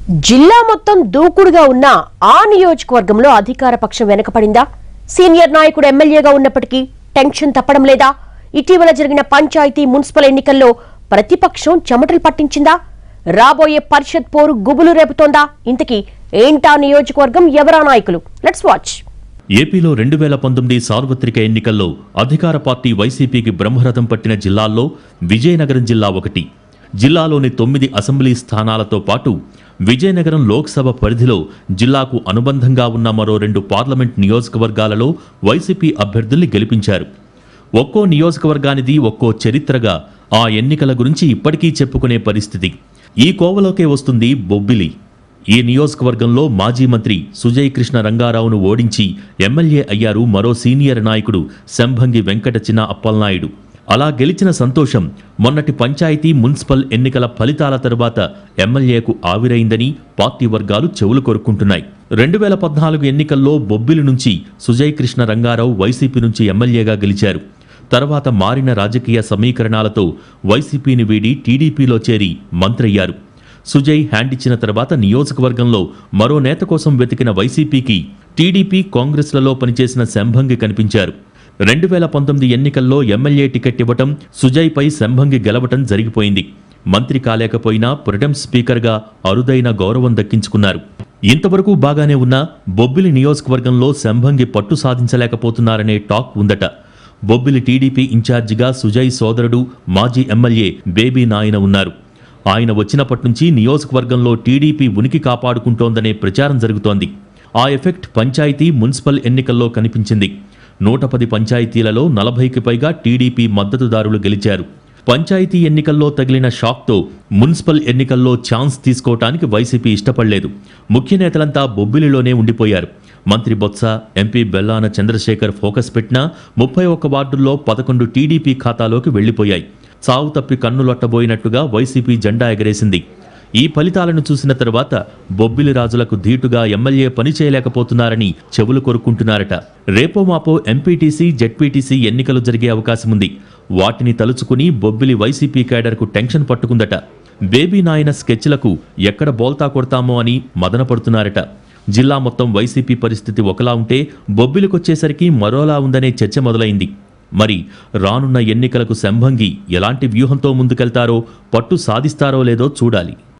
జిల్లా మొత్తం దూకుడుగా ఉన్న ఆ నియోజకవర్గంలో అధికార పక్షం వెనకపడిందా సీనియర్ నాయకుడు ఎమ్మెల్యేగా ఉన్నప్పటికీ టెన్షన్ తప్పడం లేదా ఇటీవల జరిగిన పంచాయతీ మున్సిపల్ ఎన్నికల్లో ప్రతిపక్షం చెమటలు పట్టించిందా రాబోయే పరిషత్ పోరు గుబులు రేపుతోందా ఇంతకీ ఏంటా నియోజకవర్గం ఎవరా నాయకులు లెట్స్ వాచ్ ఏపీలో రెండు వేల పంతొమ్మిది సార్వత్రిక ఎన్నికల్లో అధికార పార్టీ వైసీపీకి బ్రహ్మరథం పట్టిన జిల్లాల్లో విజయనగరం జిల్లా ఒకటి జిల్లాలోని తొమ్మిది అసెంబ్లీ స్థానాలతో పాటు విజయనగరం లోక్సభ పరిధిలో జిల్లాకు అనుబంధంగా ఉన్న మరో రెండు పార్లమెంట్ నియోజకవర్గాలలో వైసీపీ అభ్యర్థుల్ని గెలిపించారు ఒక్కో నియోజకవర్గానిది ఒక్కో చరిత్రగా ఆ ఎన్నికల గురించి ఇప్పటికీ చెప్పుకునే పరిస్థితి ఈ కోవలోకే వస్తుంది బొబ్బిలి ఈ నియోజకవర్గంలో మాజీ మంత్రి సుజయ్ కృష్ణ రంగారావును ఓడించి ఎమ్మెల్యే అయ్యారు మరో సీనియర్ నాయకుడు శంభంగి వెంకట చిన్న అప్పలనాయుడు అలా గెలిచిన సంతోషం మొన్నటి పంచాయతీ మున్సిపల్ ఎన్నికల ఫలితాల తరువాత ఎమ్మెల్యేకు ఆవిరైందని పార్టీ వర్గాలు చెవులు కొరుక్కుంటున్నాయి రెండు వేల పద్నాలుగు ఎన్నికల్లో బొబ్బిలి నుంచి సుజయ్ కృష్ణ రంగారావు వైసీపీ నుంచి ఎమ్మెల్యేగా గెలిచారు తర్వాత మారిన రాజకీయ సమీకరణాలతో వైసీపీని వీడి టీడీపీలో చేరి మంత్రయ్యారు సుజయ్ హ్యాండ్ ఇచ్చిన తర్వాత నియోజకవర్గంలో మరో నేత కోసం వెతికిన వైసీపీకి టీడీపీ కాంగ్రెస్లలో పనిచేసిన శంభంగి కనిపించారు రెండు వేల పంతొమ్మిది ఎన్నికల్లో ఎమ్మెల్యే టికెట్ ఇవ్వటం సుజయ్పై శంభంగి గెలవటం జరిగిపోయింది మంత్రి కాలేకపోయినా ప్రొటెం స్పీకర్గా అరుదైన గౌరవం దక్కించుకున్నారు ఇంతవరకు బాగానే ఉన్న బొబ్బిలి నియోజకవర్గంలో శంభంగి పట్టు సాధించలేకపోతున్నారనే టాక్ ఉందట బొబ్బిలి టీడీపీ ఇన్ఛార్జిగా సుజయ్ సోదరుడు మాజీ ఎమ్మెల్యే బేబీ నాయన ఉన్నారు ఆయన వచ్చినప్పటి నుంచి నియోజకవర్గంలో టీడీపీ ఉనికి కాపాడుకుంటోందనే ప్రచారం జరుగుతోంది ఆ ఎఫెక్ట్ పంచాయతీ మున్సిపల్ ఎన్నికల్లో కనిపించింది నూట పది పంచాయతీలలో నలభైకి పైగా టీడీపీ మద్దతుదారులు గెలిచారు పంచాయతీ ఎన్నికల్లో తగిలిన షాక్తో మున్సిపల్ ఎన్నికల్లో ఛాన్స్ తీసుకోవటానికి వైసీపీ ఇష్టపడలేదు ముఖ్య నేతలంతా బొబ్బిలిలోనే ఉండిపోయారు మంత్రి బొత్స ఎంపీ బెల్లాన చంద్రశేఖర్ ఫోకస్ పెట్టినా ముప్పై ఒక్క వార్డుల్లో పదకొండు టీడీపీ ఖాతాలోకి వెళ్లిపోయాయి చావు తప్పి కన్నులొట్టబోయినట్టుగా వైసీపీ జెండా ఎగరేసింది ఈ ఫలితాలను చూసిన తర్వాత బొబ్బిలి రాజులకు ధీటుగా ఎమ్మెల్యే పని చేయలేకపోతున్నారని చెవులు కొరుక్కుంటున్నారట రేపో మాపో ఎంపీటీసీ జెడ్పీటీసీ ఎన్నికలు జరిగే అవకాశం ఉంది వాటిని తలుచుకుని బొబ్బిలి వైసీపీ కేడర్కు టెన్షన్ పట్టుకుందట బేబీ నాయన స్కెచ్లకు ఎక్కడ బోల్తా కొడతామో అని మదనపడుతున్నారట జిల్లా మొత్తం వైసీపీ పరిస్థితి ఒకలా ఉంటే బొబ్బిలికొచ్చేసరికి మరోలా ఉందనే చర్చ మొదలైంది మరి రానున్న ఎన్నికలకు శంభంగి ఎలాంటి వ్యూహంతో ముందుకెళ్తారో పట్టు సాధిస్తారో లేదో చూడాలి